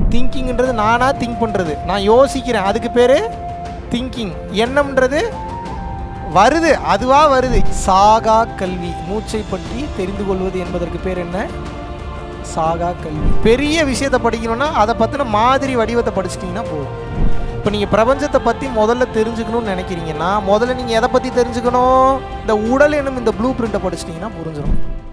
திங்கிங்ன்றது நானாக திங்க் பண்ணுறது நான் யோசிக்கிறேன் அதுக்கு பேர் திங்கிங் எண்ணம்ன்றது வருது அதுவா வருது சாகா கல்வி மூச்சை பற்றி தெரிந்து கொள்வது என்பதற்கு பேர் என்ன சாகா கல்வி பெரிய விஷயத்தை படிக்கணும்னா அதை பற்றின மாதிரி வடிவத்தை படிச்சிட்டிங்கன்னா போதும் இப்போ நீங்கள் பிரபஞ்சத்தை பற்றி முதல்ல தெரிஞ்சுக்கணும்னு நினைக்கிறீங்கன்னா முதல்ல நீங்கள் எதை பற்றி தெரிஞ்சுக்கணும் இந்த உடல் எனும் இந்த ப்ளூ பிரிண்ட்டை படிச்சிட்டிங்கன்னா புரிஞ்சிடும்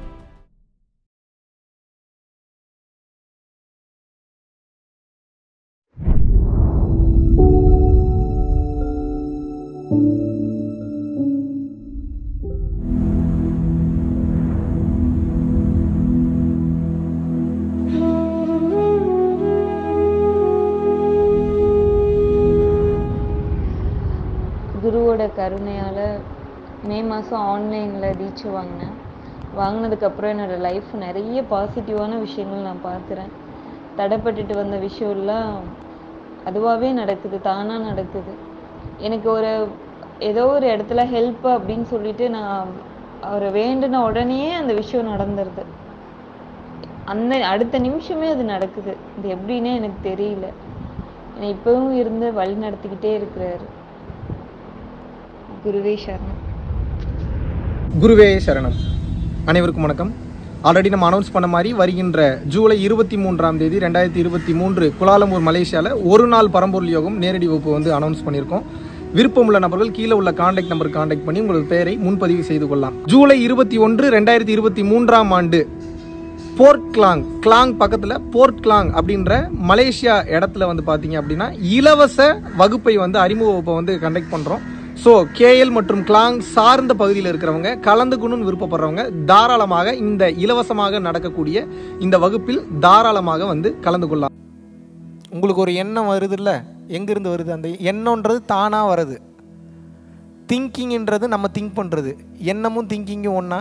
குருவோட கருணையால் மே மாதம் ஆன்லைனில் தீட்சை வாங்கினேன் வாங்கினதுக்கப்புறம் என்னோடய லைஃப் நிறைய பாசிட்டிவான விஷயங்கள் நான் பார்க்குறேன் தடைப்பட்டுட்டு வந்த விஷயம்லாம் அதுவாகவே நடக்குது தானாக நடக்குது எனக்கு ஒரு ஏதோ ஒரு இடத்துல ஹெல்ப் அப்படின்னு சொல்லிட்டு நான் அவரை வேண்டின உடனே அந்த விஷயம் நடந்துருது அந்த அடுத்த நிமிஷமே அது நடக்குது இது எப்படின்னே எனக்கு தெரியல என்னை இப்பவும் இருந்து வழி நடத்திக்கிட்டே இருக்கிறாரு குருவே சரணம் குருவே சரணம் அனைவருக்கும் வணக்கம் ஆல்ரெடி நம்ம அனௌன்ஸ் பண்ண மாதிரி வருகின்ற ஜூலை இருபத்தி மூன்றாம் தேதி ரெண்டாயிரத்தி இருபத்தி மூன்று குலாலம்பூர் மலேசியாவில் ஒரு நாள் பரம்பொருள் யோகம் நேரடி வகுப்பு வந்து அனௌன்ஸ் பண்ணியிருக்கோம் விருப்பமுள்ள நபர்கள் கீழே உள்ள காண்டாக்ட் நம்பர் காண்டாக்ட் பண்ணி உங்களது பெயரை முன்பதிவு செய்து கொள்ளலாம் ஜூலை இருபத்தி ஒன்று ரெண்டாயிரத்தி இருபத்தி மூன்றாம் ஆண்டு போர்ட் கிளாங் கிளாங் பக்கத்தில் போர்ட் கிளாங் அப்படின்ற மலேசியா இடத்துல வந்து பார்த்தீங்க அப்படின்னா இலவச வகுப்பை வந்து அறிமுக வகுப்பை வந்து கண்டக்ட் பண்ணுறோம் ஸோ கேஎல் மற்றும் கிளாங் சார்ந்த பகுதியில் இருக்கிறவங்க கலந்துக்கணும்னு விருப்பப்படுறவங்க தாராளமாக இந்த இலவசமாக நடக்கக்கூடிய இந்த வகுப்பில் தாராளமாக வந்து கலந்து கொள்ளலாம் உங்களுக்கு ஒரு எண்ணம் வருது இல்லை எங்கேருந்து வருது அந்த எண்ணம்ன்றது தானாக வருது திங்கிங்ன்றது நம்ம திங்க் பண்ணுறது எண்ணமும் திங்கிங்கும் ஒன்றா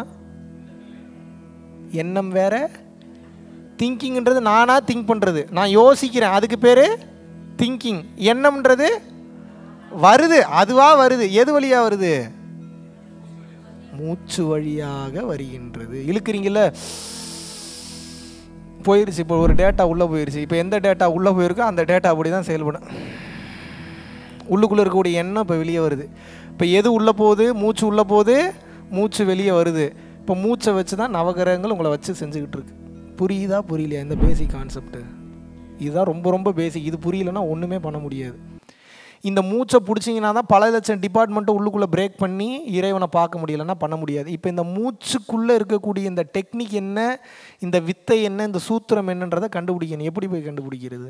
எண்ணம் வேற திங்கிங்ன்றது நானாக திங்க் பண்ணுறது நான் யோசிக்கிறேன் அதுக்கு பேர் திங்கிங் எண்ணம்ன்றது வருது அதுவா வருது எது வழியாக வருது மூச்சு வழியாக வருகின்றது இழுக்கிறீங்கல்ல போயிருச்சு இப்போ ஒரு டேட்டா உள்ளே போயிருச்சு இப்போ எந்த டேட்டா உள்ளே போயிருக்கோ அந்த டேட்டா அப்படி தான் செயல்படும் உள்ளுக்குள்ளே இருக்கக்கூடிய எண்ணம் இப்போ வெளியே வருது இப்போ எது உள்ளே போகுது மூச்சு உள்ளே போகுது மூச்சு வெளியே வருது இப்போ மூச்சை வச்சு தான் நவகிரகங்கள் உங்களை வச்சு செஞ்சுக்கிட்டு இருக்கு புரியுதா புரியலையா இந்த பேசிக் கான்செப்ட்டு இதுதான் ரொம்ப ரொம்ப பேசிக் இது புரியலன்னா ஒன்றுமே பண்ண முடியாது இந்த மூச்சை பிடிச்சிங்கன்னா தான் பல லட்சம் டிபார்ட்மெண்ட்டை உள்ளுக்குள்ளே பிரேக் பண்ணி இறைவனை பார்க்க முடியலன்னா பண்ண முடியாது இப்போ இந்த மூச்சுக்குள்ளே இருக்கக்கூடிய இந்த டெக்னிக் என்ன இந்த வித்தை என்ன இந்த சூத்திரம் என்னன்றதை கண்டுபிடிக்கணும் எப்படி போய் கண்டுபிடிக்கிறது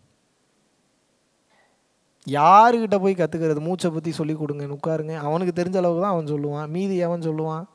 யாருக்கிட்ட போய் கற்றுக்கிறது மூச்சை பற்றி சொல்லி கொடுங்க உட்காருங்க அவனுக்கு தெரிஞ்ச அளவுக்கு தான் அவன் சொல்லுவான் மீதி அவன் சொல்லுவான்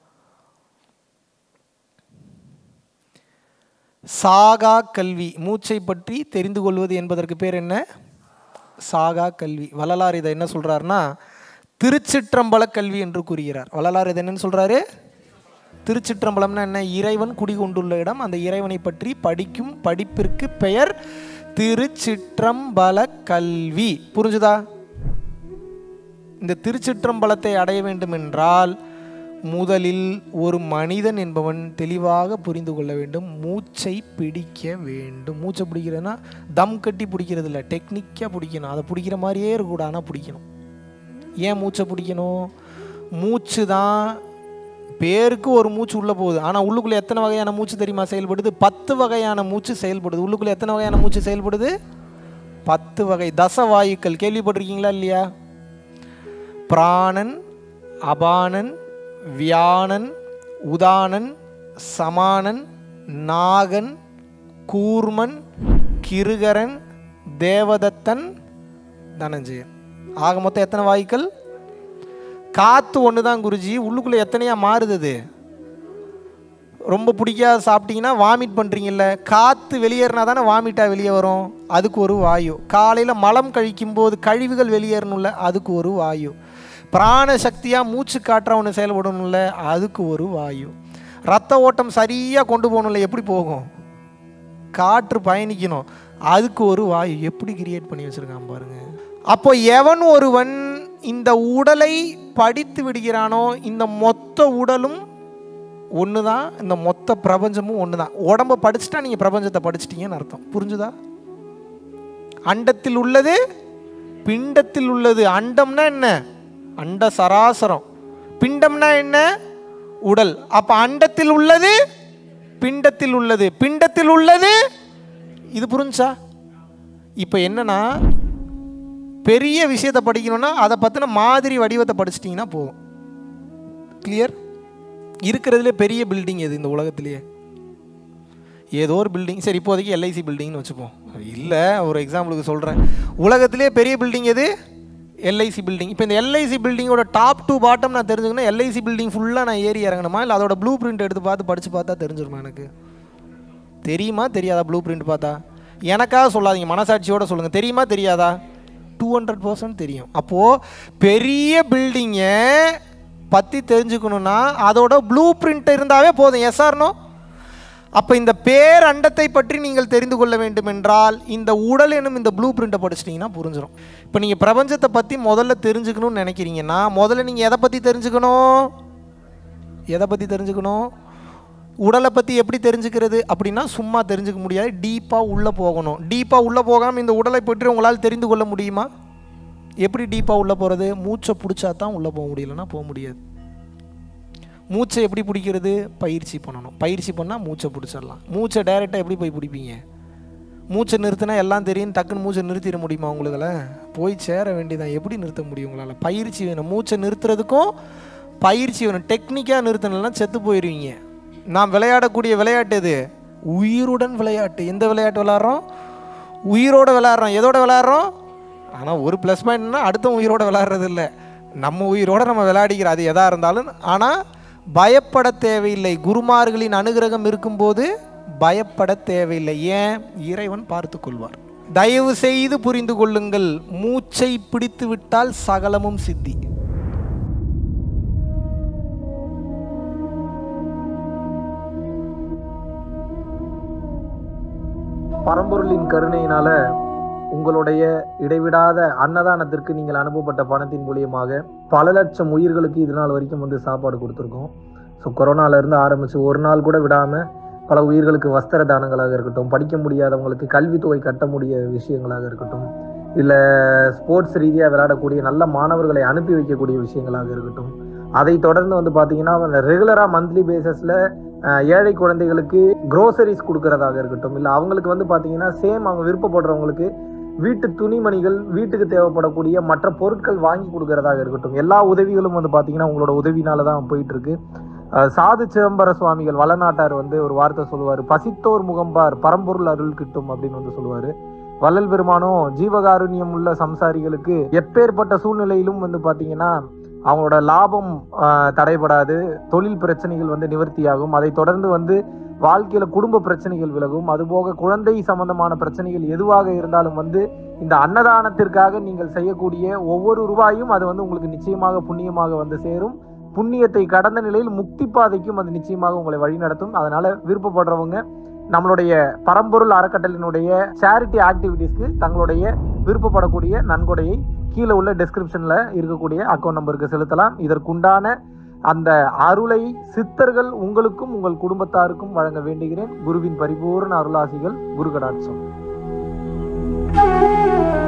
சாகா கல்வி மூச்சை பற்றி தெரிந்து கொள்வது என்பதற்கு பேர் என்ன சாகா கல்வி வள்ளலார் இதை என்ன சொல்கிறாருன்னா திருச்சிற்றம்பல கல்வி என்று கூறுகிறார் வள்ளலார் இதை என்னன்னு சொல்கிறாரு திருச்சிற்றம்பலம்னா என்ன இறைவன் குடிகொண்டுள்ள இடம் அந்த இறைவனை பற்றி படிக்கும் படிப்பிற்கு பெயர் திருச்சிற்றம்பல கல்வி புரிஞ்சுதா இந்த திருச்சிற்றம்பலத்தை அடைய வேண்டும் என்றால் முதலில் ஒரு மனிதன் என்பவன் தெளிவாக புரிந்து கொள்ள வேண்டும் மூச்சை பிடிக்க வேண்டும் மூச்சை பிடிக்கிறதுனா தம் கட்டி பிடிக்கிறது இல்லை டெக்னிக்காக பிடிக்கணும் அதை பிடிக்கிற மாதிரியே இருக்கக்கூடாது ஆனால் பிடிக்கணும் ஏன் மூச்சை பிடிக்கணும் மூச்சு தான் பேருக்கு ஒரு மூச்சு உள்ளே போகுது ஆனால் உள்ளுக்குள்ளே எத்தனை வகையான மூச்சு தெரியுமா செயல்படுது பத்து வகையான மூச்சு செயல்படுது உள்ளுக்குள்ளே எத்தனை வகையான மூச்சு செயல்படுது பத்து வகை தசவாயுக்கள் கேள்விப்பட்டிருக்கீங்களா இல்லையா பிராணன் அபானன் வியானன் உதானன் சமானன் நாகன் கூர்மன் கிருகரன் தேவதத்தன் தனஞ்சயன் ஆக மொத்தம் எத்தனை வாயுக்கள் காற்று ஒன்று தான் குருஜி உள்ளுக்குள்ளே எத்தனையா மாறுது அது ரொம்ப பிடிக்காத சாப்பிட்டீங்கன்னா வாமிட் பண்ணுறீங்கல்ல காற்று வெளியேறினா தானே வாமிட்டாக வெளியே வரும் அதுக்கு ஒரு வாயு காலையில் மலம் கழிக்கும்போது கழிவுகள் வெளியேறணும்ல அதுக்கு ஒரு வாயு பிராண சக்தியாக மூச்சு காற்ற ஒன்று செயல்படணும்ல அதுக்கு ஒரு வாயு ரத்த ஓட்டம் சரியாக கொண்டு போகணும்ல எப்படி போகும் காற்று பயணிக்கணும் அதுக்கு ஒரு வாயு எப்படி கிரியேட் பண்ணி வச்சுருக்கான் பாருங்க அப்போ எவன் ஒருவன் இந்த உடலை படித்து விடுகிறானோ இந்த மொத்த உடலும் ஒன்று தான் இந்த மொத்த பிரபஞ்சமும் ஒன்று தான் உடம்பை படிச்சுட்டா நீங்கள் பிரபஞ்சத்தை படிச்சிட்டீங்கன்னு அர்த்தம் புரிஞ்சுதா அண்டத்தில் உள்ளது பிண்டத்தில் உள்ளது அண்டம்னா என்ன அண்ட சராசரம் பிண்டம்னா என்ன உடல் அப்ப அண்டத்தில் உள்ளது பிண்டத்தில் உள்ளது பிண்டத்தில் உள்ளது இது புரிஞ்சா இப்போ என்னன்னா பெரிய விஷயத்தை படிக்கணும்னா அதை பற்றின மாதிரி வடிவத்தை படிச்சிட்டிங்கன்னா போதும் கிளியர் இருக்கிறதுலே பெரிய பில்டிங் எது இந்த உலகத்திலேயே ஏதோ ஒரு பில்டிங் சரி இப்போதைக்கு எல்ஐசி பில்டிங்னு வச்சுப்போம் இல்லை ஒரு எக்ஸாம்பிளுக்கு சொல்கிறேன் உலகத்திலே பெரிய பில்டிங் எது எல்ஐசி பில்டிங் இப்போ இந்த எல்ஐசி பில்டிங்கோட டாப் டு பாட்டம் நான் தெரிஞ்சுக்கணும் எல்ஐசி பில்டிங் ஃபுல்லாக நான் ஏறி இறங்கணுமா இல்லை அதோட ப்ளூ பிரிண்ட் எடுத்து பார்த்து படித்து பார்த்தா தெரிஞ்சிருமா எனக்கு தெரியுமா தெரியாதா ப்ளூ பிரிண்ட் பார்த்தா எனக்காக சொல்லாதீங்க மனசாட்சியோட சொல்லுங்கள் தெரியுமா தெரியாதா டூ ஹண்ட்ரட் பர்சன்ட் தெரியும் அப்போது பெரிய பில்டிங்கை பற்றி தெரிஞ்சுக்கணுன்னா அதோட ப்ளூ பிரிண்ட் இருந்தாவே போதும் எஸ்ஆர்னோ அப்போ இந்த பேரண்டத்தை பற்றி நீங்கள் தெரிந்து கொள்ள வேண்டும் என்றால் இந்த உடல் எனும் இந்த ப்ளூ பிரிண்ட்டை படிச்சிட்டிங்கன்னா புரிஞ்சிடும் இப்போ நீங்கள் பிரபஞ்சத்தை பற்றி முதல்ல தெரிஞ்சுக்கணும்னு நினைக்கிறீங்கன்னா முதல்ல நீங்கள் எதை பற்றி தெரிஞ்சுக்கணும் எதை பற்றி தெரிஞ்சுக்கணும் உடலை பற்றி எப்படி தெரிஞ்சுக்கிறது அப்படின்னா சும்மா தெரிஞ்சுக்க முடியாது டீப்பாக உள்ளே போகணும் டீப்பாக உள்ளே போகாமல் இந்த உடலை பற்றி உங்களால் தெரிந்து கொள்ள முடியுமா எப்படி டீப்பாக உள்ளே போகிறது மூச்சை பிடிச்சா தான் உள்ளே போக முடியலன்னா போக முடியாது மூச்சை எப்படி பிடிக்கிறது பயிற்சி பண்ணணும் பயிற்சி பண்ணால் மூச்சை பிடிச்சிடலாம் மூச்சை டைரெக்டாக எப்படி போய் பிடிப்பீங்க மூச்சை நிறுத்தினா எல்லாம் தெரியும் டக்குன்னு மூச்சை நிறுத்திட முடியுமா உங்களுதுல போய் சேர வேண்டியதான் எப்படி நிறுத்த முடியும் உங்களால் பயிற்சி வேணும் மூச்சை நிறுத்துறதுக்கும் பயிற்சி வேணும் டெக்னிக்காக நிறுத்தினா செத்து போயிடுவீங்க நாம் விளையாடக்கூடிய விளையாட்டு எது உயிருடன் விளையாட்டு எந்த விளையாட்டு விளையாடுறோம் உயிரோட விளையாடுறோம் எதோட விளையாடுறோம் ஆனால் ஒரு ப்ளஸ் பாயிண்ட்னா அடுத்த உயிரோட விளையாடுறது இல்லை நம்ம உயிரோட நம்ம விளையாடிக்கிறோம் அது எதாக இருந்தாலும் ஆனால் பயப்பட தேவையில்லை குருமார்களின் அனுகிரகம் இருக்கும்போது பயப்பட தேவையில்லை ஏன் இறைவன் பார்த்து கொள்வார் தயவு செய்து புரிந்து கொள்ளுங்கள் மூச்சை பிடித்து விட்டால் சகலமும் சித்தி பரம்பொருளின் கருணையினால உங்களுடைய இடைவிடாத அன்னதானத்திற்கு நீங்கள் அனுப்பப்பட்ட பணத்தின் மூலியமாக பல லட்சம் உயிர்களுக்கு இது நாள் வரைக்கும் வந்து சாப்பாடு கொடுத்துருக்கோம் ஸோ கொரோனாலேருந்து ஆரம்பித்து ஒரு நாள் கூட விடாமல் பல உயிர்களுக்கு வஸ்திர தானங்களாக இருக்கட்டும் படிக்க முடியாதவங்களுக்கு கல்வித்தொகை கட்ட முடிய விஷயங்களாக இருக்கட்டும் இல்லை ஸ்போர்ட்ஸ் ரீதியாக விளையாடக்கூடிய நல்ல மாணவர்களை அனுப்பி வைக்கக்கூடிய விஷயங்களாக இருக்கட்டும் அதை தொடர்ந்து வந்து பார்த்தீங்கன்னா ரெகுலராக மந்த்லி பேசிஸில் ஏழை குழந்தைகளுக்கு க்ரோசரிஸ் கொடுக்கறதாக இருக்கட்டும் இல்லை அவங்களுக்கு வந்து பார்த்தீங்கன்னா சேம் அவங்க விருப்பப்படுறவங்களுக்கு வீட்டு துணிமணிகள் வீட்டுக்கு தேவைப்படக்கூடிய மற்ற பொருட்கள் வாங்கி கொடுக்கறதாக இருக்கட்டும் எல்லா உதவிகளும் வந்து பார்த்தீங்கன்னா உங்களோட உதவினால தான் போயிட்டு இருக்கு அஹ் சாது சிதம்பர சுவாமிகள் வளநாட்டார் வந்து ஒரு வார்த்தை சொல்லுவார் பசித்தோர் முகம்பார் பரம்பொருள் அருள் கிட்டும் அப்படின்னு வந்து சொல்லுவார் வள்ளல் பெருமானும் ஜீவகாருண்யம் உள்ள சம்சாரிகளுக்கு எப்பேற்பட்ட சூழ்நிலையிலும் வந்து பார்த்தீங்கன்னா அவங்களோட லாபம் ஆஹ், தடைபடாது தொழில் பிரச்சனைகள் வந்து நிவர்த்தியாகும் அதை தொடர்ந்து வந்து வாழ்க்கையில குடும்ப பிரச்சனைகள் விலகும் அதுபோக குழந்தை சம்பந்தமான பிரச்சனைகள் எதுவாக இருந்தாலும் வந்து இந்த அன்னதானத்திற்காக நீங்கள் செய்யக்கூடிய ஒவ்வொரு ரூபாயும் அது வந்து உங்களுக்கு நிச்சயமாக புண்ணியமாக வந்து சேரும் புண்ணியத்தை கடந்த நிலையில் முக்தி பாதைக்கும் அது நிச்சயமாக உங்களை வழிநடத்தும் அதனால விருப்பப்படுறவங்க நம்மளுடைய பரம்பொருள் அறக்கட்டளினுடைய சேரிட்டி ஆக்டிவிட்டீஸ்க்கு தங்களுடைய விருப்பப்படக்கூடிய நன்கொடையை கீழே உள்ள டெஸ்கிரிப்ஷன்ல இருக்கக்கூடிய அக்கௌண்ட் நம்பருக்கு செலுத்தலாம் இதற்குண்டான அந்த அருளை சித்தர்கள் உங்களுக்கும் உங்கள் குடும்பத்தாருக்கும் வழங்க வேண்டுகிறேன் குருவின் பரிபூர்ண அருளாசிகள் குரு கடாட்சம்